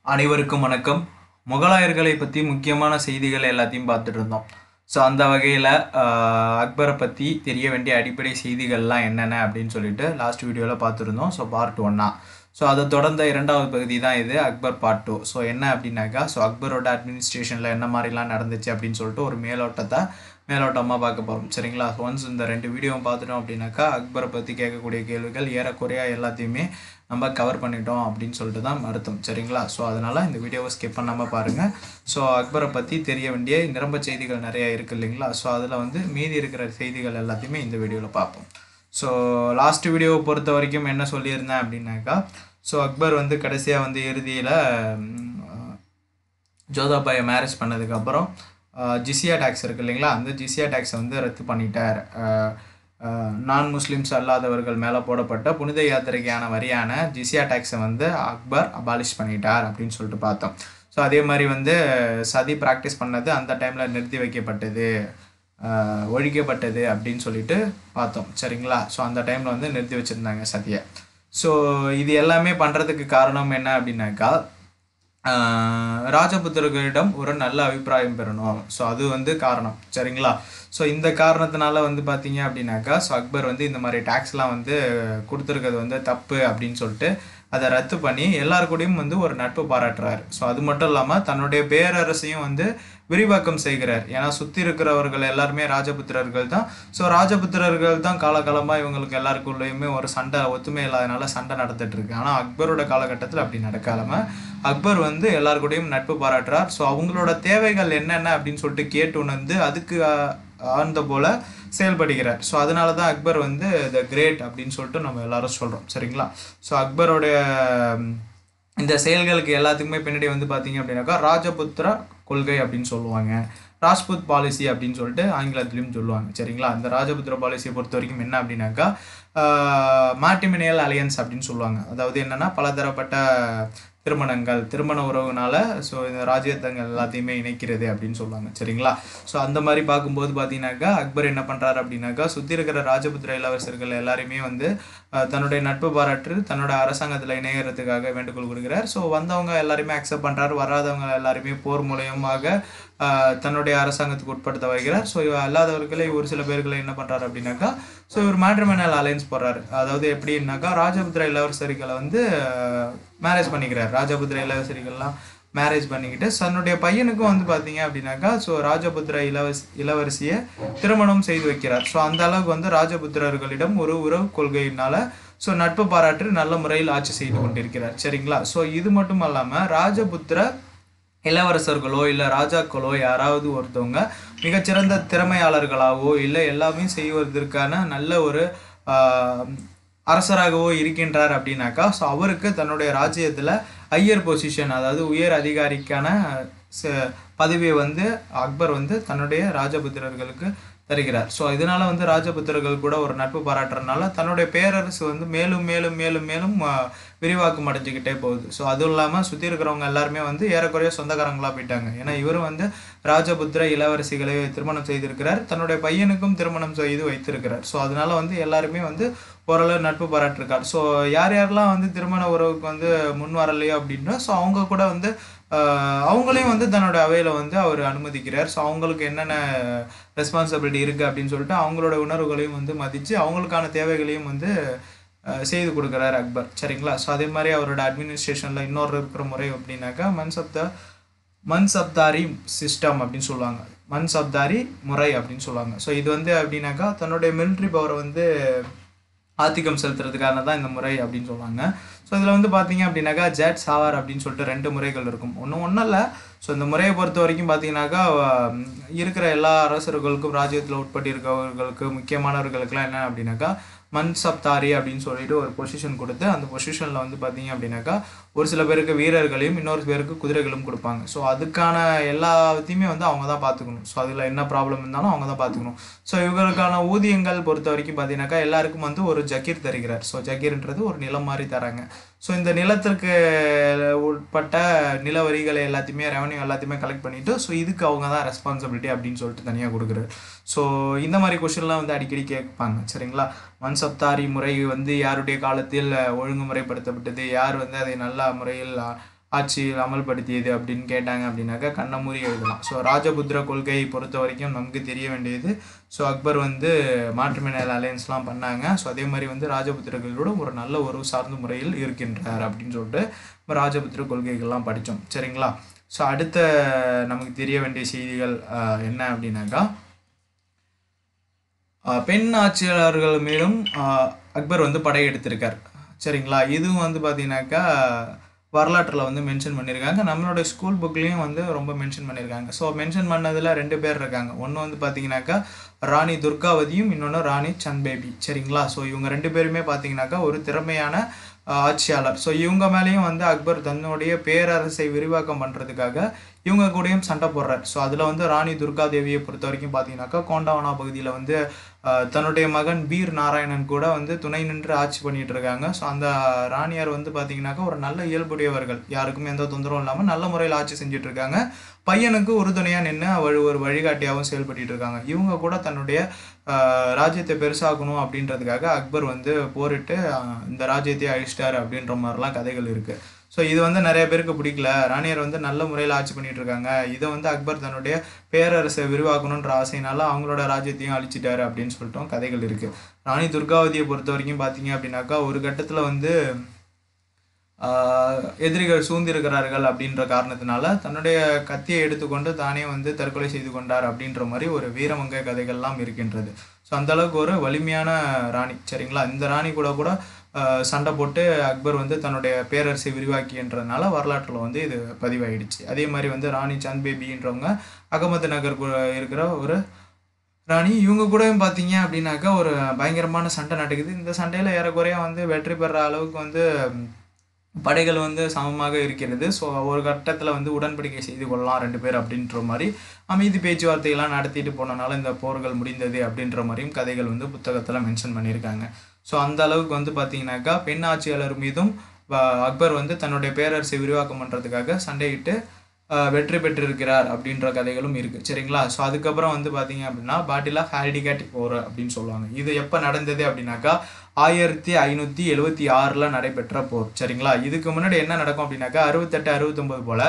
அனைவருக்கும் வணக்கம் முகலாயர்களை பற்றி முக்கியமான செய்திகள் எல்லாத்தையும் பார்த்துட்டு இருந்தோம் ஸோ அந்த வகையில் அக்பரை பற்றி தெரிய வேண்டிய அடிப்படை செய்திகள்லாம் என்னென்ன அப்படின்னு சொல்லிட்டு லாஸ்ட் வீடியோவில் பார்த்துருந்தோம் ஸோ பார்ட் ஒன்னா ஸோ அதை தொடர்ந்த இரண்டாவது பகுதி தான் இது அக்பர் பார்ட் டூ ஸோ என்ன அப்படின்னாக்கா ஸோ அக்பரோட அட்மினிஸ்ட்ரேஷனில் என்ன மாதிரிலாம் நடந்துச்சு அப்படின்னு சொல்லிட்டு ஒரு மேலோட்டத்தை மேலோட்டமாக பார்க்க போகிறோம் சரிங்களா ஒன்ஸ் இந்த ரெண்டு வீடியோவும் பார்த்துட்டோம் அப்படின்னாக்கா அக்பரை பற்றி கேட்கக்கூடிய கேள்விகள் ஏறக்குறையா எல்லாத்தையுமே நம்ம கவர் பண்ணிட்டோம் அப்படின்னு சொல்லிட்டு தான் அர்த்தம் சரிங்களா ஸோ அதனால் இந்த வீடியோவை ஸ்கிப் பண்ணாமல் பாருங்கள் ஸோ அக்பரை பற்றி தெரிய வேண்டிய நிரம்ப செய்திகள் நிறையா இருக்குது இல்லைங்களா ஸோ அதில் வந்து மீதி இருக்கிற செய்திகள் எல்லாத்தையுமே இந்த வீடியோவில் பார்ப்போம் ஸோ லாஸ்ட் வீடியோவை பொறுத்த வரைக்கும் என்ன சொல்லியிருந்தேன் அப்படின்னாக்கா ஸோ அக்பர் வந்து கடைசியாக வந்து இறுதியில் ஜோதாபாயை மேரேஜ் பண்ணதுக்கப்புறம் ஜிசியா டேக்ஸ் இருக்கு இல்லைங்களா அந்த ஜிசியா டேக்ஸை வந்து ரத்து பண்ணிட்டார் நான் முஸ்லிம்ஸ் அல்லாதவர்கள் மேலே போடப்பட்ட புனித யாத்திரைக்கான வரியான ஜிசியா டேக்ஸை வந்து அக்பர் அபாலிஷ் பண்ணிட்டார் அப்படின்னு சொல்லிட்டு பார்த்தோம் ஸோ அதே மாதிரி வந்து சதி ப்ராக்டிஸ் பண்ணது அந்த டைமில் நிறுத்தி வைக்கப்பட்டது ஆஹ் ஒழிக்கப்பட்டது அப்படின்னு சொல்லிட்டு பார்த்தோம் சரிங்களா ஸோ அந்த டைமில் வந்து நிறுத்தி வச்சுருந்தாங்க சதியை ஸோ இது எல்லாமே பண்ணுறதுக்கு காரணம் என்ன அப்படின்னாக்கா ஆஹ் ராஜபுத்திரர்களிடம் ஒரு நல்ல அபிப்பிராயம் பெறணும் ஸோ அது வந்து காரணம் சரிங்களா ஸோ இந்த காரணத்தினால வந்து பார்த்தீங்க அப்படின்னாக்கா ஸோ அக்பர் வந்து இந்த மாதிரி டேக்ஸ்லாம் வந்து கொடுத்துருக்கிறது வந்து தப்பு அப்படின்னு சொல்லிட்டு அதை ரத்து பண்ணி எல்லார் கூடயும் வந்து ஒரு நட்பு பாராட்டுறாரு ஸோ அது மட்டும் இல்லாமல் தன்னுடைய பேரரசையும் வந்து விரிவாக்கம் செய்கிறார் ஏன்னா சுற்றி இருக்கிறவர்கள் எல்லாருமே ராஜபுத்திரர்கள் தான் ஸோ ராஜபுத்திரர்கள் தான் காலகாலமாக இவங்களுக்கு எல்லாருக்குள்ளேயுமே ஒரு சண்டை ஒத்துமை இல்லாதனால சண்டை நடந்துட்டு இருக்கு ஆனால் அக்பரோட காலகட்டத்தில் அப்படி நடக்காம அக்பர் வந்து எல்லார் கூடயும் நட்பு பாராட்டுறார் ஸோ அவங்களோட தேவைகள் என்னென்ன அப்படின்னு சொல்லிட்டு கேட்டு உணர்ந்து அதுக்கு ஆ- ஆழ்ந்த போல செயல்படுகிறார் ஸோ அதனால தான் அக்பர் வந்து த கிரேட் அப்படின்னு சொல்லிட்டு நம்ம எல்லாரும் சொல்கிறோம் சரிங்களா ஸோ அக்பரோடைய ம், இந்த செயல்களுக்கு எல்லாத்துக்குமே பின்னாடி வந்து பார்த்தீங்க அப்படின்னாக்கா ராஜபுத்திர கொள்கை அப்படின்னு சொல்லுவாங்க ராஜ்புத் பாலிசி அப்படின்னு சொல்லிட்டு ஆங்கிலத்திலையும் சொல்லுவாங்க சரிங்களா அந்த ராஜபுத்திர பாலிசியை பொறுத்த வரைக்கும் என்ன அப்படின்னாக்கா மாட்டிமினியல் அலையன்ஸ் அப்படின்னு சொல்லுவாங்க அதாவது என்னன்னா பலதரப்பட்ட திருமணங்கள் திருமண உறவுனால ஸோ இந்த ராஜ்யத்தங்கள் எல்லாத்தையுமே இணைக்கிறது அப்படின்னு சொல்லுவாங்க சரிங்களா ஸோ அந்த மாதிரி பார்க்கும்போது பார்த்தீங்கன்னாக்கா அக்பர் என்ன பண்ணுறாரு அப்படின்னாக்கா சுற்றி இருக்கிற ராஜபுத்திர இளவரசர்கள் எல்லாரையுமே வந்து அஹ், தன்னுடைய நட்பு பாராட்டு தன்னோட அரசாங்கத்தில் இணையறதுக்காக வேண்டுகோள் கொடுக்குறார் ஸோ வந்தவங்க எல்லாருமே அக்செப்ட் பண்ணுறாரு வராதவங்க எல்லாருமே போர் மூலயமாக அஹ், தன்னுடைய அரசாங்கத்துக்கு உட்படுத்த வைக்கிறார் ஸோ அல்லாதவர்களை ஒரு சில பேர்களை என்ன பண்ணுறாரு அப்படின்னாக்கா ஸோ இவர் மேட்ரிமோனியல் அலையன்ஸ் போடுறாரு அதாவது எப்படின்னாக்கா ராஜபுத்திர இளவரசரிகளை வந்து மேரேஜ் பண்ணிக்கிறார் ராஜபுத்திர இளவரசரிகள்லாம் மேரேஜ் பண்ணிக்கிட்டு தன்னுடைய பையனுக்கும் வந்து பார்த்தீங்க அப்படின்னாக்கா ஸோ ராஜபுத்திர இளவரசி இளவரசியை திருமணம் செய்து வைக்கிறார் ஸோ அந்த அளவுக்கு வந்து ராஜபுத்திரர்களிடம் ஒரு உறவு கொள்கையினால ஸோ நட்பு பாராட்டு நல்ல முறையில் ஆட்சி செய்து கொண்டிருக்கிறார் சரிங்களா ஸோ இது மட்டும் இல்லாமல் ராஜபுத்திர இளவரசர்களோ இல்லை ராஜாக்களோ யாராவது ஒருத்தவங்க மிகச்சிறந்த திறமையாளர்களாகவோ இல்லை எல்லாமே செய்வதற்கான நல்ல ஒரு ஆஹ், அரசராகவோ இருக்கின்றார் அப்படின்னாக்கா ஸோ அவருக்கு தன்னுடைய ராஜ்யத்தில் ஹையர் பொசிஷன் அதாவது உயர் அதிகாரிக்கான ச- பதவியை வந்து அக்பர் வந்து தன்னுடைய ராஜபுத்திரர்களுக்கு தருகிறார் ஸோ இதனால வந்து ராஜபுத்திரர்கள் கூட ஒரு நட்பு பாராட்டுறதுனால தன்னுடைய பேரரசு வந்து மேலும் மேலும் மேலும் மேலும் ஆஹ், விரிவாக்கம் அடைஞ்சுக்கிட்டே போகுது ஸோ அதுவும் இல்லாமல் சுற்றி இருக்கிறவங்க எல்லாருமே வந்து ஏறக்குறைய சொந்தக்காரங்களாக போயிட்டாங்க ஏன்னா இவரும் வந்து ராஜபுத்திர இளவரசிகளை திருமணம் செய்திருக்கிறார் தன்னுடைய பையனுக்கும் திருமணம் செய்து வைத்திருக்கிறார் ஸோ அதனால வந்து எல்லாருமே வந்து ஓரளவு நட்பு பாராட்டிருக்கார் ஸோ யார் யாரெல்லாம் வந்து திருமண உறவுக்கு வந்து முன் வரலையோ அப்படின்னா ஸோ அவங்க கூட வந்து ஆஹ், அவங்களையும் வந்து தன்னோட அவையில் வந்து அவர் அனுமதிக்கிறார் ஸோ அவங்களுக்கு என்னென்ன ரெஸ்பான்சிபிலிட்டி இருக்குது அப்படின்னு சொல்லிட்டு அவங்களோட உணர்வுகளையும் வந்து மதித்து அவங்களுக்கான தேவைகளையும் வந்து அஹ், செய்து கொடுக்குறாரு அக்பர் சரிங்களா ஸோ அதே மாதிரி அவரோட அட்மினிஸ்ட்ரேஷனில் இன்னொரு இருக்கிற முறை அப்படின்னாக்கா மன்சப்த மன்சப்தாரி சிஸ்டம் அப்படின்னு சொல்லுவாங்க மன்சப்தாரி முறை அப்படின்னு சொல்லுவாங்க ஸோ இது வந்து அப்படின்னாக்கா தன்னுடைய மிலிட்ரி பவரை வந்து ஆதிக்கம் செலுத்துறதுக்கான தான் இந்த முறை அப்படின்னு சொல்லுவாங்க ஸோ இதில் வந்து பார்த்தீங்க அப்படின்னாக்கா ஜேட் சாவார் அப்படின்னு சொல்லிட்டு ரெண்டு முறைகள் இருக்கும் ஒன்றும் ஒன்றும் இல்லை ஸோ இந்த முறையை பொறுத்த வரைக்கும் பார்த்தீங்கன்னாக்கா ஆஹ், இருக்கிற எல்லா அரசர்களுக்கும் ராஜ்யத்தில் உட்பட்டு இருக்கவர்களுக்கு முக்கியமானவர்களுக்கெல்லாம் என்ன அப்படின்னாக்கா மன்சப்தாரி அப்படின்னு சொல்லிட்டு ஒரு பொசிஷன் கொடுத்து அந்த பொசிஷனில் வந்து பார்த்தீங்க அப்படின்னாக்கா ஒரு சில பேருக்கு வீரர்களையும் இன்னொரு பேருக்கு குதிரைகளும் கொடுப்பாங்க ஸோ அதுக்கான எல்லாத்தையுமே வந்து அவங்க தான் பார்த்துக்கணும் ஸோ அதில் என்ன ப்ராப்ளம் இருந்தாலும் அவங்க தான் பார்த்துக்கணும் ஸோ இவங்களுக்கான ஊதியங்கள் பொறுத்த வரைக்கும் பார்த்தீங்கன்னாக்கா எல்லாருக்கும் வந்து ஒரு ஜக்கீர் தருகிறார் ஸோ ஜக்கீர்ன்றது ஒரு நிலம் மாதிரி தராங்க ஸோ இந்த நிலத்திற்கு உட்பட்ட நில வரிகளை எல்லாத்தையுமே ரெவன்யூ எல்லாத்தையுமே கலெக்ட் பண்ணிட்டு ஸோ இதுக்கு அவங்க தான் ரெஸ்பான்சிபிலிட்டி அப்படின்னு சொல்லிட்டு தனியாக கொடுக்குறாரு ஸோ இந்த மாதிரி கொஷின்லாம் வந்து அடிக்கடி கேட்பாங்க சரிங்களா மன்சப்தாரி முறை வந்து யாருடைய காலத்தில் ஒழுங்குமுறைப்படுத்தப்பட்டது யார் வந்து அதை நல்ல முறையில் ஆட்சியில் அமல்படுத்தியது அப்படின்னு கேட்டாங்க அப்படின்னாக்கா கண்ண மூடி எழுதலாம் ஸோ ராஜபுத்திர கொள்கையை பொறுத்த வரைக்கும் நமக்கு தெரிய வேண்டியது ஸோ அக்பர் வந்து மாற்றுமினல் அலையன்ஸ்லாம் பண்ணாங்க ஸோ அதே மாதிரி வந்து ராஜபுத்திரர்களோட ஒரு நல்ல உறவு சார்ந்த முறையில் இருக்கின்றார் அப்படின்னு சொல்லிட்டு நம்ம ராஜபுத்திர கொள்கைகள்லாம் படித்தோம் சரிங்களா ஸோ அடுத்த நமக்கு தெரிய வேண்டிய செய்திகள் ஆஹ், என்ன அப்படின்னாக்கா ஆஹ், பெண் ஆட்சியாளர்கள் மீதும் ஆஹ், அக்பர் வந்து படையெடுத்திருக்கார் சரிங்களா இதுவும் வந்து பார்த்தீங்கன்னாக்கா வரலாற்றில் வந்து மென்ஷன் பண்ணியிருக்காங்க நம்மளோட ஸ்கூல் புக்லேயும் வந்து ரொம்ப மென்ஷன் பண்ணியிருக்காங்க ஸோ மென்ஷன் பண்ணதில் ரெண்டு பேர் இருக்காங்க ஒன்று வந்து பார்த்தீங்கன்னாக்கா ராணி துர்காவதியும் இன்னொன்று ராணி சந்த்பேபி சரிங்களா ஸோ இவங்க ரெண்டு பேருமே பார்த்தீங்கன்னாக்கா ஒரு திறமையான ஆஹ், ஆட்சியாளர் ஸோ இவங்க மேலேயும் வந்து அக்பர் தன்னுடைய பேரரசை விரிவாக்கம் பண்ணுறதுக்காக இவங்க கூடயும் சண்டை போடுறார் ஸோ அதில் வந்து ராணி துர்கா தேவியை பொறுத்த வரைக்கும் பார்த்தீங்கன்னாக்கா கோண்டாவனா பகுதியில் வந்து ஆஹ், தன்னுடைய மகன் வீர் நாராயணன் கூட வந்து துணை நின்று ஆட்சி பண்ணிட்டு இருக்காங்க ஸோ அந்த ராணியார் வந்து பார்த்தீங்கன்னாக்கா ஒரு நல்ல இயல்புடையவர்கள் யாருக்கும் எந்த தொந்தரவும் இல்லாமல் நல்ல முறையில் ஆட்சி செஞ்சுட்டு இருக்காங்க பையனுக்கு உறுதுணையாக நின்று அவள் ஒரு வழிகாட்டியாகவும் செயல்பட்டு இருக்காங்க இவங்க கூட தன்னுடைய ஆஹ், ராஜ்யத்தை பெருசாக்கணும் அப்படின்றதுக்காக அக்பர் வந்து போரிட்டு ஆஹ், இந்த ராஜ்யத்தை அழிச்சிட்டாரு அப்படின்ற மாதிரிலாம் கதைகள் இருக்குது ஸோ இது வந்து நிறைய பேருக்கு பிடிக்கல ராணியர் வந்து நல்ல முறையில் ஆட்சி பண்ணிட்டு இருக்காங்க இதை வந்து அக்பர் தன்னுடைய பேரரசை விரிவாக்கணுன்ற ஆசையினால அவங்களோட ராஜ்யத்தையும் அழிச்சிட்டாரு அப்படின்னு சொல்லிட்டும் கதைகள் இருக்குது ராணி துர்காவதியை பொறுத்த வரைக்கும் பார்த்தீங்க அப்படின்னாக்கா ஒரு கட்டத்தில் வந்து ஆஹ், எதிரிகள் சூழ்ந்திருக்கிறார்கள் அப்படின்ற காரணத்தினால தன்னுடைய கத்தியை எடுத்துக்கொண்டு தானே வந்து தற்கொலை செய்து கொண்டார் அப்படின்ற மாதிரி ஒரு வீரமங்க கதைகள்லாம் இருக்கின்றது ஸோ அந்த அளவுக்கு ஒரு வலிமையான ராணி சரிங்களா இந்த ராணி கூட கூட ஆஹ், சண்டை போட்டு அக்பர் வந்து தன்னுடைய பேரரசை விரிவாக்கின்றதுனால வரலாற்றில் வந்து இது பதிவாயிடுச்சு அதே மாதிரி வந்து ராணி சந்த் பேபின்றவங்க அகமது நகர் கு- இருக்கிற ஒரு ராணி இவங்க கூடயும் பார்த்தீங்க அப்படின்னாக்கா ஒரு பயங்கரமான சண்டை நடக்குது இந்த சண்டையில் ஏறக்குறைய வந்து வெற்றி பெற அளவுக்கு வந்து ம், படைகள் வந்து சமமாக இருக்கிறது ஸோ ஒரு கட்டத்தில் வந்து உடன்படிக்கை செய்து கொள்ளலாம் ரெண்டு பேர் அப்படின்ற மாதிரி அமைதி பேச்சுவார்த்தைகள்லாம் நடத்திட்டு போனனால இந்த போர்கள் முடிந்தது அப்படின்ற மாதிரியும் கதைகள் வந்து புத்தகத்தில் மென்ஷன் பண்ணியிருக்காங்க ஸோ அந்த அளவுக்கு வந்து பார்த்தீங்கன்னாக்கா பெண் ஆட்சியாளர் மீதும் வ- அக்பர் வந்து தன்னுடைய பேரரசை விரிவாக்கம் பண்ணுறதுக்காக சண்டையிட்டு ஆஹ், வெற்றி பெற்றிருக்கிறார் அப்படின்ற கதைகளும் இருக்குது சரிங்களா ஸோ அதுக்கப்புறம் வந்து பார்த்தீங்க அப்படின்னா பாட்டில் ஆஃப் ஹேடிகேட் போர் அப்படின்னு சொல்லுவாங்க இது எப்போ நடந்தது அப்படின்னாக்கா ஆயிரத்தி ஐநூற்றி எழுவத்தி ஆறில் நடைபெற்ற போர் சரிங்களா இதுக்கு முன்னாடி என்ன நடக்கும் அப்படின்னாக்கா அறுபத்தெட்டு அறுபத்தொம்பது போல்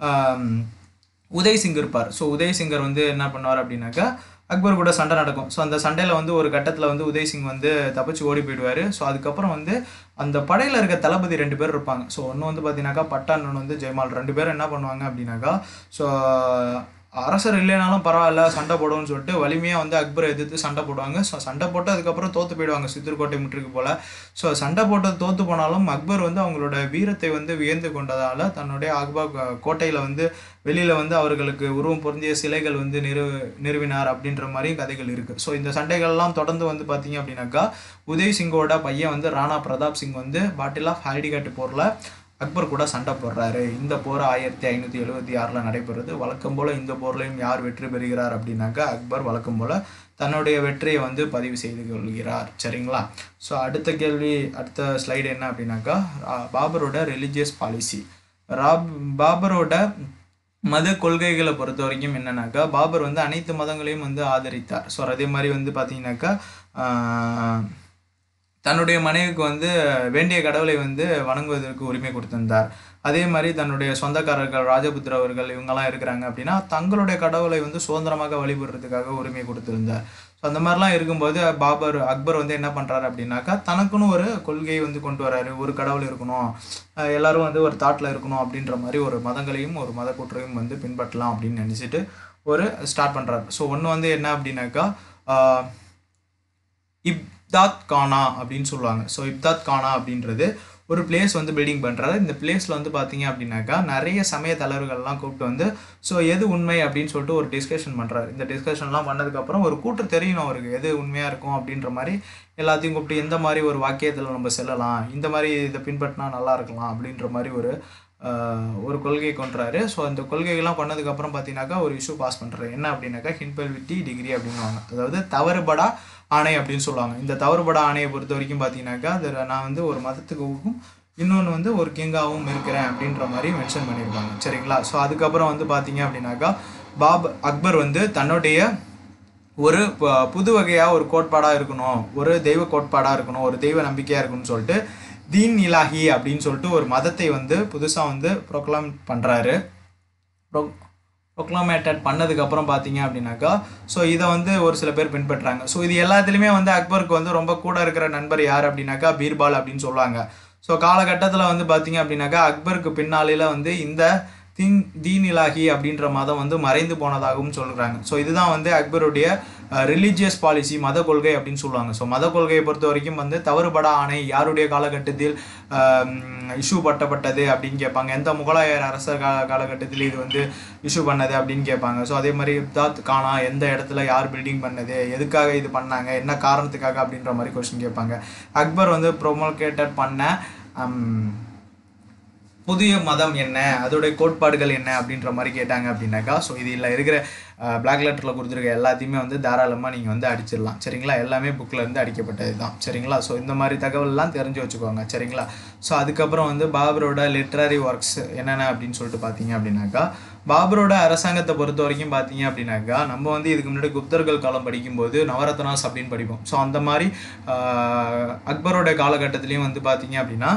உதய் சிங் இருப்பார் ஸோ உதய் சிங்கர் வந்து என்ன பண்ணுவார் அப்படின்னாக்கா அக்பர் கூட சண்டை நடக்கும் ஸோ அந்த சண்டையில் வந்து ஒரு கட்டத்தில் வந்து உதய் சிங் வந்து தப்பிச்சு ஓடி போயிடுவார் ஸோ அதுக்கப்புறம் வந்து அந்த படையில் இருக்க தளபதி ரெண்டு பேர் இருப்பாங்க ஸோ ஒன்று வந்து பார்த்தீங்கன்னாக்கா பட்டான் இன்னொன்று வந்து ஜெயமால் ரெண்டு பேரும் என்ன பண்ணுவாங்க அப்படின்னாக்கா ஸோ அரசர் இல்லைனாலும் பரவாயில்ல சண்டை போடுவோம்னு சொல்லிட்டு வலிமையாக வந்து அக்பரை எதிர்த்து சண்டை போடுவாங்க ஸோ சண்டை போட்டு அதுக்கப்புறம் தோற்று போயிடுவாங்க சித்தூர்கோட்டை முற்றுக்கு போல் ஸோ சண்டை போட்டது தோற்று போனாலும் அக்பர் வந்து அவங்களோட வீரத்தை வந்து வியந்து கொண்டதால் தன்னுடைய அக்பர் கோட்டையில் வந்து வெளியில் வந்து அவர்களுக்கு உருவம் பொருந்திய சிலைகள் வந்து நிறு நிறுவினார் அப்படின்ற மாதிரியும் கதைகள் இருக்குது ஸோ இந்த சண்டைகள்லாம் தொடர்ந்து வந்து பார்த்தீங்க அப்படின்னாக்கா உதய் சிங்கோட பையன் வந்து ராணா பிரதாப் சிங் வந்து பாட்டில் ஆஃப் ஹைடிகட் போரில் அக்பர் கூட சண்டை போடுறாரு இந்த போர் ஆயிரத்தி ஐநூற்றி எழுபத்தி ஆறில் நடைபெறுது வழக்கம் போல் இந்த போர்லையும் யார் வெற்றி பெறுகிறார் அப்படின்னாக்கா அக்பர் வழக்கம் போல் தன்னுடைய வெற்றியை வந்து பதிவு செய்து கொள்கிறார் சரிங்களா ஸோ அடுத்த கேள்வி அடுத்த ஸ்லைடு என்ன அப்படின்னாக்கா ரா- பாபரோட ரிலீஜியஸ் பாலிசி ராப் பாபரோட மத கொள்கைகளை பொறுத்த வரைக்கும் என்னன்னாக்கா பாபர் வந்து அனைத்து மதங்களையும் வந்து ஆதரித்தார் ஸோ அதே மாதிரி வந்து பார்த்தீங்கன்னாக்கா ஆஹ், தன்னுடைய மனைவிக்கு வந்து வேண்டிய கடவுளை வந்து வணங்குவதற்கு உரிமை கொடுத்திருந்தார் அதே மாதிரி தன்னுடைய சொந்தக்காரர்கள் ராஜபுத்திர அவர்கள் இவங்கெல்லாம் இருக்கிறாங்க அப்படின்னா தங்களுடைய கடவுளை வந்து சுதந்திரமாக வழிபடுறதுக்காக உரிமை கொடுத்திருந்தார் ஸோ அந்த மாதிரிலாம் இருக்கும்போது பாபர் அக்பர் வந்து என்ன பண்ணுறாரு அப்படின்னாக்கா தனக்குன்னு ஒரு கொள்கையை வந்து கொண்டு வராரு ஒரு கடவுள் இருக்கணும் அஹ் எல்லாரும் வந்து ஒரு தாட்டில் இருக்கணும் அப்படின்ற மாதிரி ஒரு மதங்களையும் ஒரு மத கூற்றையும் வந்து பின்பற்றலாம் அப்படின்னு நினச்சிட்டு ஒரு ஸ்டார்ட் பண்ணுறாரு ஸோ ஒன்று வந்து என்ன அப்படின்னாக்கா ஆஹ் இப்தாத் கானா அப்படின்னு சொல்லுவாங்க ஸோ இப்தாத் கானா அப்படின்றது ஒரு பிளேஸ் வந்து பில்டிங் பண்ணுறாரு இந்த பிளேஸில் வந்து பார்த்தீங்க அப்படின்னாக்கா நிறைய சமய தலைவர்கள்லாம் கூப்பிட்டு வந்து ஸோ எது உண்மை அப்படின்னு சொல்லிட்டு ஒரு டிஸ்கஷன் பண்ணுறாரு இந்த டிஸ்கஷன்லாம் பண்ணதுக்கப்புறம் ஒரு கூற்று தெரியணும் அவருக்கு எது உண்மையாக இருக்கும் அப்படின்ற மாதிரி எல்லாத்தையும் கூப்பிட்டு எந்த மாதிரி ஒரு வாக்கியத்தில் நம்ம செல்லலாம் இந்த மாதிரி இதை பின்பற்றினா நல்லா இருக்கலாம் அப்படின்ற மாதிரி ஒரு ஆஹ், ஒரு கொள்கை கொண்டுறாரு ஸோ அந்த கொள்கைகள்லாம் பண்ணதுக்கப்புறம் பார்த்தீங்கன்னாக்கா ஒரு இஷ்யூ பாஸ் பண்ணுறாரு என்ன அப்படின்னாக்கா ஹின்பெல்விட்டி டிகிரி அப்படின்னுவாங்க அதாவது தவறுபடா ஆணை அப்படின்னு சொல்லுவாங்க இந்த தவறுபட ஆணையை பொறுத்த வரைக்கும் பார்த்தீங்கன்னாக்கா அதில் நான் வந்து ஒரு மதத்துக்கும் இன்னொன்று வந்து ஒரு கிங்காகவும் இருக்கிறேன் அப்படின்ற மாதிரி மென்ஷன் பண்ணியிருப்பாங்க சரிங்களா ஸோ அதுக்கப்புறம் வந்து பார்த்தீங்க அப்படின்னாக்கா பாப் அக்பர் வந்து தன்னுடைய ஒரு ப- புது வகையாக ஒரு கோட்பாடாக இருக்கணும் ஒரு தெய்வ கோட்பாடாக இருக்கணும் ஒரு தெய்வ நம்பிக்கையாக இருக்கணும்னு சொல்லிட்டு தீன் இலாஹி அப்படின்னு சொல்லிட்டு ஒரு மதத்தை வந்து புதுசாக வந்து ப்ரொக்ளாம் பண்ணுறாரு ப்ரொ ப்ரொக்ளாமேட்டட் பண்ணதுக்கப்புறம் பார்த்தீங்க அப்படின்னாக்கா ஸோ இதை வந்து ஒரு சில பேர் பின்பற்றுறாங்க ஸோ இது எல்லாத்துலேயுமே வந்து அக்பருக்கு வந்து ரொம்ப கூட இருக்கிற நண்பர் யார் அப்படின்னாக்கா பீர்பால் அப்படின்னு சொல்லுவாங்க ஸோ காலகட்டத்தில் வந்து பார்த்தீங்க அப்படின்னாக்கா அக்பருக்கு பின்னாளில் வந்து இந்த தீன் தீன் இலாஹி அப்படின்ற மதம் வந்து மறைந்து போனதாகவும் சொல்கிறாங்க ஸோ இதுதான் வந்து அக்பருடைய ரிலீஜியஸ் பாலிசி மத கொள்கை அப்படின்னு சொல்லுவாங்க ஸோ மத கொள்கையை பொறுத்த வரைக்கும் வந்து தவறுபட ஆணை யாருடைய காலகட்டத்தில் இஷ்யூ பட்டப்பட்டது அப்படின்னு கேட்பாங்க எந்த முகலாயர் அரசர் கால காலகட்டத்தில் இது வந்து இஷ்யூ பண்ணது அப்படின்னு கேட்பாங்க ஸோ அதே மாதிரி இப்தாத் கானா எந்த இடத்துல யார் பில்டிங் பண்ணது எதுக்காக இது பண்ணாங்க என்ன காரணத்துக்காக அப்படின்ற மாதிரி கொஸ்டின் கேட்பாங்க அக்பர் வந்து ப்ரொமோகேட்டட் பண்ண ஹம், புதிய மதம் என்ன அதோடைய கோட்பாடுகள் என்ன அப்படின்ற மாதிரி கேட்டாங்க அப்படின்னாக்கா ஸோ இதில் இருக்கிற பிளாக் லெட்டரில் கொடுத்துருக்க எல்லாத்தையுமே வந்து தாராளமாக நீங்கள் வந்து அடிச்சிடலாம் சரிங்களா எல்லாமே புக்கில் இருந்து அடிக்கப்பட்டது தான் சரிங்களா ஸோ இந்த மாதிரி தகவல்லாம் தெரிஞ்சு வச்சுக்கோங்க சரிங்களா ஸோ அதுக்கப்புறம் வந்து பாபரோட லிட்ரரி ஒர்க்ஸ் என்னென்ன அப்படின்னு சொல்லிட்டு பார்த்தீங்க அப்படின்னாக்கா பாபரோட அரசாங்கத்தை பொறுத்த வரைக்கும் பார்த்தீங்க அப்படின்னாக்கா நம்ம வந்து இதுக்கு முன்னாடி குப்தர்கள் காலம் படிக்கும்போது நவரத்னாஸ் அப்படின்னு படிப்போம் ஸோ அந்த மாதிரி ஆஹ், அக்பரோட காலகட்டத்திலையும் வந்து பார்த்தீங்க அப்படின்னா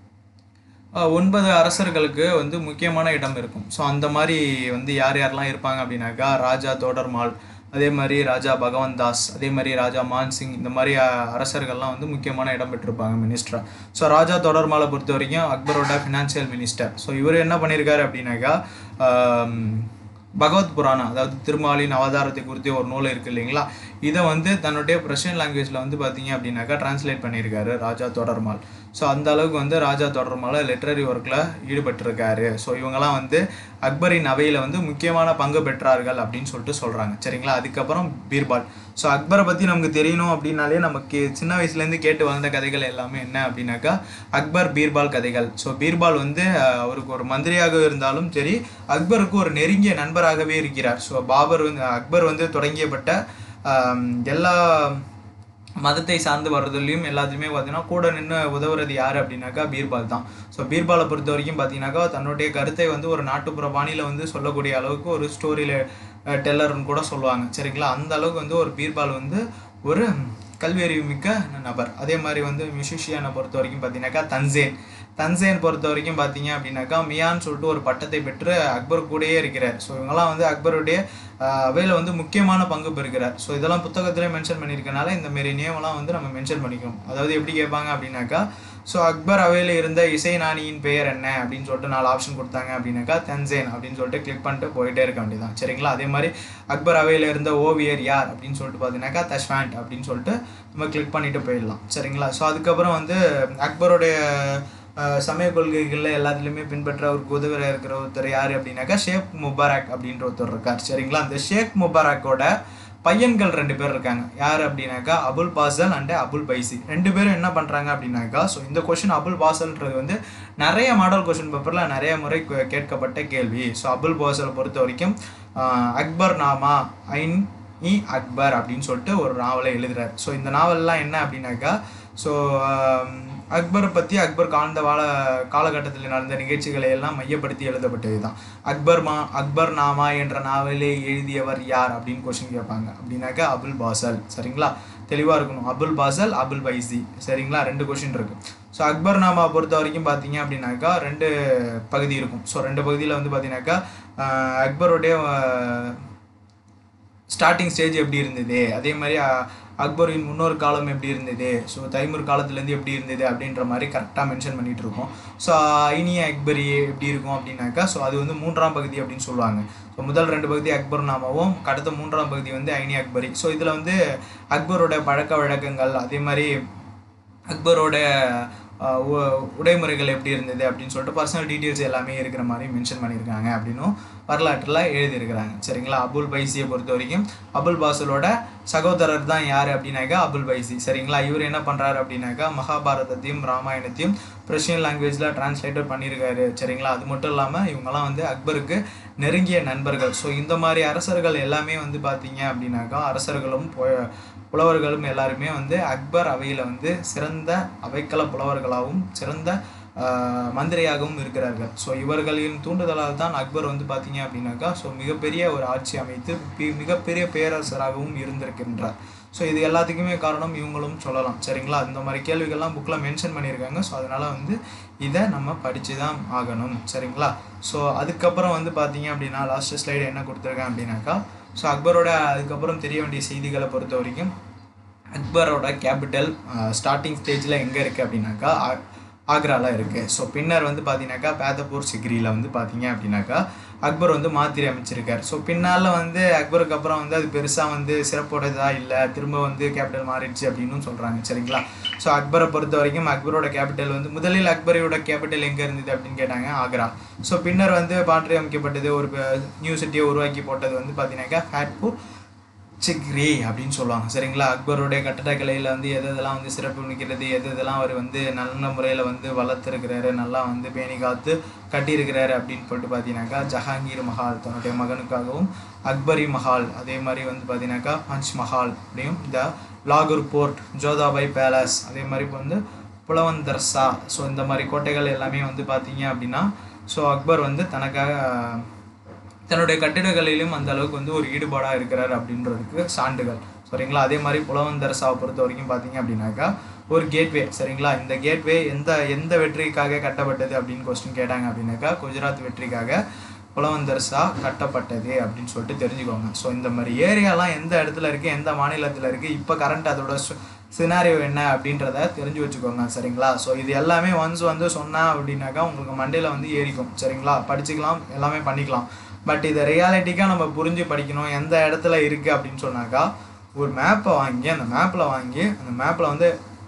அஹ் ஒன்பது அரசர்களுக்கு வந்து முக்கியமான இடம் இருக்கும் ஸோ அந்த மாதிரி வந்து யார் யாரெல்லாம் இருப்பாங்க அப்படின்னாக்கா ராஜா தோடர்மால் அதே மாதிரி ராஜா பகவன் தாஸ் அதே மாதிரி ராஜா மான்சிங் இந்த மாதிரி அஹ், அரசர்கள்லாம் வந்து முக்கியமான இடம் பெற்றிருப்பாங்க மினிஸ்டரா ஸோ ராஜா தொடர்மாலை பொறுத்த வரைக்கும் அக்பரோட ஃபினான்சியல் மினிஸ்டர் ஸோ இவர் என்ன பண்ணியிருக்காரு அப்படின்னாக்கா ஆம், பகவத் புராணம் அதாவது திருமாலின் அவதாரத்தை குறித்து ஒரு நூல் இருக்கு இல்லைங்களா இதை வந்து தன்னுடைய பிரஷியன் லாங்குவேஜில் வந்து பார்த்தீங்க அப்படின்னாக்கா டிரான்ஸ்லேட் பண்ணியிருக்காரு ராஜா தொடர்மால் ஸோ அந்த அளவுக்கு வந்து ராஜா தொடர்மால் லிட்ரரி ஒர்க்கில் ஈடுபட்டிருக்காரு ஸோ இவங்கெல்லாம் வந்து அக்பரின் அவையில் வந்து முக்கியமான பங்கு பெற்றார்கள் அப்படின்னு சொல்லிட்டு சொல்கிறாங்க சரிங்களா அதுக்கப்புறம் பீர்பால் ஸோ அக்பரை பற்றி நமக்கு தெரியணும் அப்படின்னாலே நமக்கு சின்ன வயசுலேருந்து கேட்டு வளர்ந்த கதைகள் எல்லாமே என்ன அப்படின்னாக்கா அக்பர் பீர்பால் கதைகள் ஸோ பீர்பால் வந்து அஹ், அவருக்கு ஒரு மந்திரியாக இருந்தாலும் சரி அக்பருக்கு ஒரு நெருங்கிய நண்பராகவே இருக்கிறார் ஸோ பாபர் வந்து அக்பர் வந்து தொடங்கியப்பட்ட ஆம், எல்லா மதத்தை சார்ந்து வர்றதுலையும் எல்லாத்துலேயுமே பார்த்தீங்கன்னா கூட நின்று உதவுறது யார் அப்படின்னாக்கா பீர்பால் தான் ஸோ பீர்பாலை பொறுத்த வரைக்கும் பார்த்தீங்கன்னாக்கா தன்னுடைய கருத்தை வந்து ஒரு நாட்டுப்புற பாணியில் வந்து சொல்லக்கூடிய அளவுக்கு ஒரு ஸ்டோரியில் டெல்லர்னு கூட சொல்லுவாங்க சரிங்களா அந்த அளவுக்கு வந்து ஒரு பீர்பால் வந்து ஒரு கல்வியறிவு மிக்க நபர் அதே மாதிரி வந்து மியூசிஷியனை பொறுத்த வரைக்கும் பார்த்தீங்கன்னாக்கா தன்சேன் தன்சேன் பொறுத்த வரைக்கும் பார்த்தீங்க அப்படின்னாக்கா மியான்னு சொல்லிட்டு ஒரு பட்டத்தை பெற்று அக்பர் கூடயே இருக்கிறார் ஸோ இவங்கெல்லாம் வந்து அக்பருடைய ஆஹ், அவையில் வந்து முக்கியமான பங்கு பெறுகிறார் ஸோ இதெல்லாம் புத்தகத்திலே மென்ஷன் பண்ணியிருக்கனால இந்த மாரி நேமெல்லாம் வந்து நம்ம மென்ஷன் பண்ணிக்கணும் அதாவது எப்படி கேட்பாங்க அப்படின்னாக்கா ஸோ அக்பர் அவையில் இருந்த இசை நாணியின் பெயர் என்ன அப்படின்னு சொல்லிட்டு நாலு ஆப்ஷன் கொடுத்தாங்க அப்படின்னாக்கா தன்சேன் அப்படின்னு சொல்லிட்டு கிளிக் பண்ணிட்டு போயிட்டே இருக்க வேண்டியதான் சரிங்களா அதே மாதிரி அக்பர் அவையில் இருந்த ஓவியர் யார் அப்படின்னு சொல்லிட்டு பார்த்தீங்கன்னாக்கா தஷ்வாண்ட் அப்படின்னு சொல்லிட்டு நம்ம கிளிக் பண்ணிட்டு போயிடலாம் சரிங்களா ஸோ அதுக்கப்புறம் வந்து அக்பருடைய அஹ், சமய கொள்கைகளில் எல்லாத்துலேயுமே பின்பற்ற ஒரு குதிரை இருக்கிற ஒருத்தர் யார் அப்படின்னாக்கா ஷேக் முபாரக் அப்படின்ற ஒருத்தர் இருக்கார் சரிங்களா அந்த ஷேக் முபாரக்கோட பையன்கள் ரெண்டு பேர் இருக்காங்க யார் அப்படின்னாக்கா அபுல் பாசல் அண்ட் அபுல் பைசி ரெண்டு பேரும் என்ன பண்ணுறாங்க அப்படின்னாக்கா ஸோ இந்த கொஷின் அபுல் பாசல்ன்றது வந்து நிறைய மாடல் கொஷின் பேப்பரில் நிறைய முறை கே- கேட்கப்பட்ட கேள்வி ஸோ அபுல் பாசலை பொறுத்த வரைக்கும் ஆஹ், அக்பர் நாமா ஐன் இ அக்பர் அப்படின்னு சொல்லிட்டு ஒரு நாவலை எழுதுறாரு ஸோ இந்த நாவல்லாம் என்ன அப்படின்னாக்கா ஸோ அக்பரை பற்றி அக்பர் காண்ட வாழ காலகட்டத்தில் நடந்த நிகழ்ச்சிகளை எல்லாம் மையப்படுத்தி எழுதப்பட்டது தான் அக்பர் மா அக்பர் நாமா என்ற நாவலை எழுதியவர் யார் அப்படின்னு கொஸ்டின் கேட்பாங்க அப்படின்னாக்கா அபுல் பாசல் சரிங்களா தெளிவாக இருக்கணும் அபுல் பாசல் அபுல் பைசி சரிங்களா ரெண்டு கொஷின் இருக்கு ஸோ அக்பர் நாமா பொறுத்த வரைக்கும் பார்த்தீங்க அப்படின்னாக்கா ரெண்டு பகுதி இருக்கும் ஸோ ரெண்டு பகுதியில் வந்து பார்த்தீங்கன்னாக்கா ஆஹ், அக்பருடைய ஆஹ், ஸ்டார்டிங் ஸ்டேஜ் எப்படி இருந்தது அதே மாதிரி அ- அக்பரின் முன்னோர் காலம் எப்படி இருந்தது ஸோ தைமூர் காலத்துலேருந்து எப்படி இருந்தது அப்படின்ற மாதிரி கரெக்டாக மென்ஷன் பண்ணிட்டு இருக்கோம் ஸோ ஐனிய அக்பரி எப்படி இருக்கும் அப்படின்னாக்கா ஸோ அது வந்து மூன்றாம் பகுதி அப்படின்னு சொல்லுவாங்க ஸோ முதல் ரெண்டு பகுதி அக்பர் நாமாவும் அடுத்த மூன்றாம் பகுதி வந்து ஐனி அக்பரி ஸோ இதில் வந்து அக்பரோட பழக்க வழக்கங்கள் அதே மாதிரி அக்பரோட ஆஹ், உ- உடைமுறைகள் எப்படி இருந்தது அப்படின்னு சொல்லிட்டு பர்சனல் டீட்டெயில்ஸ் எல்லாமே இருக்கிற மாதிரி மென்ஷன் பண்ணியிருக்காங்க அப்படின்னும் வரலாற்றில் எழுதியிருக்கிறாங்க சரிங்களா அபுல் பைசியை பொறுத்த வரைக்கும் அபுல் பாசலோட சகோதரர் தான் யார் அப்படின்னாக்கா அபுல் பைசி சரிங்களா இவர் என்ன பண்ணுறாரு அப்படின்னாக்கா மகாபாரதத்தையும் ராமாயணத்தையும் பிரஷியன் லாங்குவேஜில் டிரான்ஸ்லேட்டர் பண்ணியிருக்காரு சரிங்களா அது மட்டும் இல்லாமல் இவங்கெல்லாம் வந்து அக்பருக்கு நெருங்கிய நண்பர்கள் ஸோ இந்த மாதிரி அரசர்கள் எல்லாமே வந்து பார்த்தீங்க அப்படின்னாக்கா அரசர்களும் பொ- புலவர்களும் எல்லாருமே வந்து அக்பர் அவையில் வந்து சிறந்த அவைக்கள புலவர்களாகவும் சிறந்த ஆஹ், மந்திரியாகவும் இருக்கிறார்கள் ஸோ இவர்களின் தூண்டுதலால் தான் அக்பர் வந்து பார்த்தீங்க அப்படின்னாக்கா ஸோ மிகப்பெரிய ஒரு ஆட்சி அமைத்து பி- மிகப்பெரிய பேரரசராகவும் இருந்திருக்கின்றார் ஸோ இது எல்லாத்துக்குமே காரணம் இவங்களும் சொல்லலாம் சரிங்களா இந்த மாதிரி கேள்விகள்லாம் புக்கில் மென்ஷன் பண்ணியிருக்காங்க ஸோ அதனால் வந்து இதை நம்ம படித்து தான் ஆகணும் சரிங்களா ஸோ அதுக்கப்புறம் வந்து பார்த்தீங்க அப்படின்னா லாஸ்ட் ஸ்லைடு என்ன கொடுத்துருக்கேன் அப்படின்னாக்கா ஸோ அக்பரோட அதுக்கப்புறம் தெரிய வேண்டிய செய்திகளை பொறுத்த வரைக்கும் அக்பரோட கேபிட்டல் ஸ்டார்டிங் ஸ்டேஜில் எங்கே இருக்குது அப்படின்னாக்கா ஆ- ஆக்ரால இருக்குது ஸோ பின்னர் வந்து பார்த்தீங்கன்னாக்கா பேதப்பூர் சிக்ரியில் வந்து பார்த்தீங்க அப்படின்னாக்கா அக்பர் வந்து மாத்திரை அமைச்சிருக்கார் ஸோ பின்னால் வந்து அக்பருக்கு அப்புறம் வந்து அது பெருசாக வந்து சிறப்புடையதா இல்லை திரும்ப வந்து கேபிட்டல் மாறிடுச்சு அப்படின்னு சொல்கிறாங்க சரிங்களா ஸோ அக்பரை பொறுத்த வரைக்கும் அக்பரோட கேபிட்டல் வந்து முதலில் அக்பரோட கேபிட்டல் எங்கே இருந்தது அப்படின்னு கேட்டாங்க ஆக்ரா ஸோ பின்னர் வந்து மாற்றி அமைக்கப்பட்டது ஒரு நியூ சிட்டியை உருவாக்கி போட்டது வந்து பார்த்தீங்கன்னாக்கா ஃபேட்பூர் சிக்ரி அப்படின்னு சொல்லுவாங்க சரிங்களா அக்பருடைய கட்டடக்கலையில் வந்து எது எதெல்லாம் வந்து சிறப்பு மிக்கிறது எது எதெல்லாம் அவர் வந்து நல்ல முறையில் வந்து வளர்த்துருக்கிறாரு நல்லா வந்து பேணி காத்து கட்டியிருக்கிறாரு அப்படின்னு சொல்லிட்டு பார்த்தீங்கன்னாக்கா ஜஹாங்கீர் மஹால் தன்னுடைய மகனுக்காகவும் அக்பரி மஹால் அதே மாதிரி வந்து பார்த்தீங்கன்னாக்கா பஞ்ச் மஹால் அப்படியும் இந்த லாகூர் போர்ட் ஜோதாபாய் பேலஸ் அதே மாதிரி இப்போ வந்து புலவந்தர்சா ஸோ இந்த மாதிரி கோட்டைகள் எல்லாமே வந்து பார்த்தீங்க அப்படின்னா ஸோ அக்பர் வந்து தனக்காக தன்னுடைய கட்டிடக்கலையிலும் அந்த அளவுக்கு வந்து ஒரு ஈடுபாடாக இருக்கிறார் அப்படின்றதுக்கு சான்றுகள் சரிங்களா அதே மாதிரி புலவந்தரசாவை பொறுத்த வரைக்கும் பார்த்தீங்க அப்படின்னாக்கா ஒரு கேட்வே சரிங்களா இந்த கேட்வே எந்த எந்த வெற்றிக்காக கட்டப்பட்டது அப்படின்னு கொஸ்டின் கேட்டாங்க அப்படின்னாக்கா குஜராத் வெற்றிக்காக புலவந்தர்சா கட்டப்பட்டது அப்படின்னு சொல்லிட்டு தெரிஞ்சுக்கோங்க ஸோ இந்த மாதிரி ஏரியாலாம் எந்த இடத்துல இருக்குது எந்த மாநிலத்தில் இருக்குது இப்போ கரண்ட் அதோட சினாரியோ என்ன அப்படின்றத தெரிஞ்சு வச்சுக்கோங்க சரிங்களா ஸோ இது எல்லாமே ஒன்ஸ் வந்து சொன்னா அப்படின்னாக்கா உங்களுக்கு மண்டையில் வந்து ஏறிக்கும் சரிங்களா படிச்சுக்கலாம் எல்லாமே பண்ணிக்கலாம் பட் இதை ரியாலிட்டிக்காக நம்ம புரிஞ்சு படிக்கணும் எந்த இடத்துல இருக்குது அப்படின்னு சொன்னாக்கா ஒரு மேப்பை வாங்கி அந்த மேப்பில் வாங்கி அந்த மேப்பில் வந்து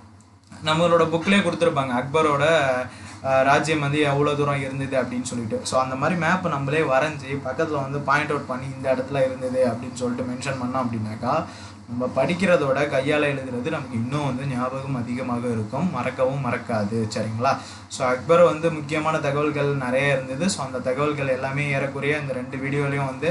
நம்மளோட புக்லேயே கொடுத்துருப்பாங்க அக்பரோட அஹ், ராஜ்யம் வந்து எவ்வளோ தூரம் இருந்தது அப்படின்னு சொல்லிட்டு ஸோ அந்த மாதிரி மேப்பை நம்மளே வரைஞ்சி பக்கத்தில் வந்து பாயிண்ட் அவுட் பண்ணி இந்த இடத்துல இருந்தது அப்படின்னு சொல்லிட்டு மென்ஷன் பண்ணோம் அப்படின்னாக்கா நம்ம படிக்கிறதோட கையால் எழுதுறது நமக்கு இன்னும் வந்து ஞாபகம் அதிகமாக இருக்கும் மறக்கவும் மறக்காது சரிங்களா ஸோ அக்பர் வந்து முக்கியமான தகவல்கள் நிறைய இருந்தது ஸோ அந்த தகவல்கள் எல்லாமே ஏறக்குறைய இந்த ரெண்டு வீடியோலையும் வந்து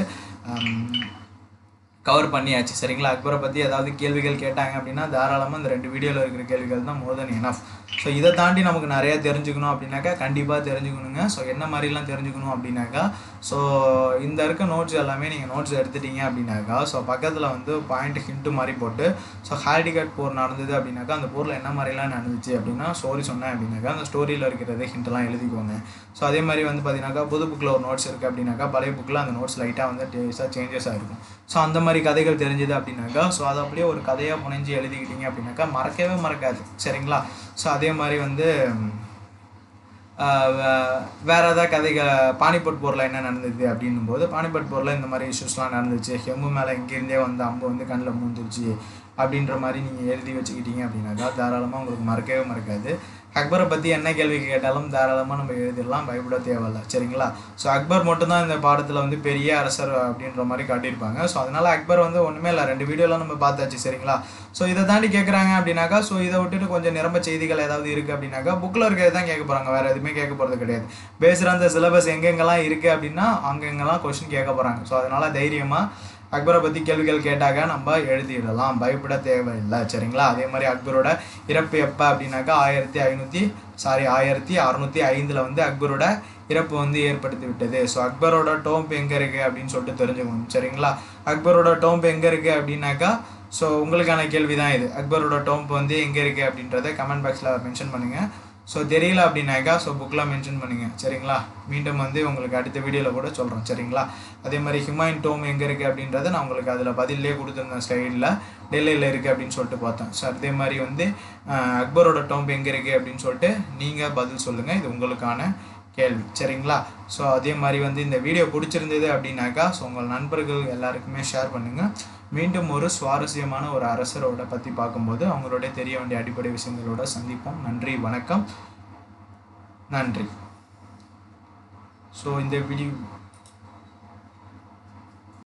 கவர் பண்ணியாச்சு சரிங்களா அக்பரை பற்றி ஏதாவது கேள்விகள் கேட்டாங்க அப்படின்னா தாராளமாக இந்த ரெண்டு வீடியோவில் இருக்கிற கேள்விகள் தான் மோர் தென் எனஃப் ஸோ இதை தாண்டி நமக்கு நிறைய தெரிஞ்சுக்கணும் அப்படின்னாக்கா கண்டிப்பாக தெரிஞ்சுக்கணுங்க ஸோ என்ன மாதிரிலாம் தெரிஞ்சுக்கணும் அப்படின்னாக்கா ஸோ இந்த இருக்க நோட்ஸ் எல்லாமே நீங்கள் நோட்ஸ் எடுத்துட்டீங்க அப்படின்னாக்கா ஸோ பக்கத்தில் வந்து பாயிண்ட் ஹிண்ட்டு மாதிரி போட்டு ஸோ ஹால்டிகட் போர் நடந்தது அப்படின்னாக்கா அந்த போரில் என்ன மாதிரிலாம் நடந்துச்சு அப்படின்னா ஸ்டோரி சொன்னேன் அப்படின்னாக்கா அந்த ஸ்டோரியில் இருக்கிறது ஹிண்ட்லாம் எழுதிக்கோங்க ஸோ அதே மாதிரி வந்து பார்த்தீங்கன்னாக்கா புது புக்கில் ஒரு நோட்ஸ் இருக்குது அப்படின்னாக்கா பழைய புக்கில் அந்த நோட்ஸ் லைட்டாக வந்து டேஸாக சேஞ்சஸ் ஆகிருக்கும் ஸோ அந்த மாதிரி கதைகள் தெரிஞ்சுது அப்படின்னாக்கா ஸோ அதை அப்படியே ஒரு கதையாக புனைஞ்சு எழுதிக்கிட்டீங்க அப்படின்னாக்கா மறக்கவே மறக்காது சரிங்களா ஸோ அதே மாதிரி வந்து ஆஹ் வே- வேற ஏதாவது கதைகள் பானிபட் போரில் என்ன நடந்தது அப்படின்னும் போது பானிபட் போரில் இந்த மாதிரி இஷ்யூஸ்லாம் நடந்துச்சு ஹெம்மு மேலே இங்கேருந்தே வந்து அம்பு வந்து கண்ணில் மூந்துருச்சு அப்படின்ற மாதிரி நீங்கள் எழுதி வச்சுக்கிட்டீங்க அப்படின்னாக்கா தாராளமாக உங்களுக்கு மறக்கவே மறக்காது அக்பரை பற்றி என்ன கேள்வி கேட்டாலும் தாராளமாக நம்ம எழுதிடலாம் பயப்பட தேவையில்ல சரிங்களா ஸோ அக்பர் மட்டும்தான் இந்த பாடத்தில் வந்து பெரிய அரசர் அப்படின்ற மாதிரி காட்டியிருப்பாங்க ஸோ அதனால் அக்பர் வந்து ஒன்றுமே இல்லை ரெண்டு வீடியோலாம் நம்ம பார்த்தாச்சு சரிங்களா ஸோ இதை தாண்டி கேட்குறாங்க அப்படின்னாக்கா ஸோ இதை விட்டுட்டு கொஞ்சம் நிரம்ப செய்திகள் ஏதாவது இருக்குது அப்படின்னாக்கா புக்கில் இருக்கிறது தான் கேட்க போகிறாங்க வேறு எதுவுமே கேட்க போகிறது கிடையாது பேசுகிற அந்த சிலபஸ் எங்கெங்கெல்லாம் இருக்குது அப்படின்னா அங்கெங்கெல்லாம் கொஸ்டின் கேட்க போகிறாங்க ஸோ அதனால் தைரியமாக அக்பரை பற்றி கேள்விகள் கேட்டாக்க நம்ம எழுதிடலாம் பயப்பட தேவையில்லை சரிங்களா அதே மாதிரி அக்பரோட இறப்பு எப்போ அப்படின்னாக்கா ஆயிரத்தி ஐநூற்றி சாரி ஆயிரத்தி அறநூற்றி ஐந்தில் வந்து அக்பரோட இறப்பு வந்து ஏற்படுத்தி விட்டது ஸோ அக்பரோட டோம்ப் எங்கே இருக்குது அப்படின்னு சொல்லிட்டு தெரிஞ்சுக்கணும் சரிங்களா அக்பரோட டோம்ப் எங்கே இருக்குது அப்படின்னாக்கா ஸோ உங்களுக்கான கேள்வி தான் இது அக்பரோட டோம்ப் வந்து எங்கே இருக்குது அப்படின்றத கமெண்ட் பாக்ஸில் மென்ஷன் பண்ணுங்கள் ஸோ தெரியல அப்படின்னாக்கா ஸோ புக்கில் மென்ஷன் பண்ணுங்கள் சரிங்களா மீண்டும் வந்து உங்களுக்கு அடுத்த வீடியோவில் கூட சொல்கிறோம் சரிங்களா அதே மாதிரி ஹிமாயின் டோம் எங்கே இருக்குது அப்படின்றத நான் உங்களுக்கு அதில் பதிலே கொடுத்துருந்தேன் ஸ்லைடில் டெல்லியில் இருக்குது அப்படின்னு சொல்லிட்டு பார்த்தேன் ஸோ அதே மாதிரி வந்து அஹ், அக்பரோட டோம்ப் எங்கே இருக்குது அப்படின்னு சொல்லிட்டு நீங்கள் பதில் சொல்லுங்கள் இது உங்களுக்கான கேள்வி சரிங்களா ஸோ அதே மாதிரி வந்து இந்த வீடியோ பிடிச்சிருந்தது அப்படின்னாக்கா ஸோ உங்கள் நண்பர்கள் எல்லாருக்குமே ஷேர் பண்ணுங்கள் மீண்டும் ஒரு சுவாரஸ்யமான ஒரு அரசரோட பற்றி பார்க்கும்போது அவங்களோட தெரிய வேண்டிய அடிப்படை விஷயங்களோட சந்திப்போம் நன்றி வணக்கம் நன்றி ஸோ இந்த வீடியோ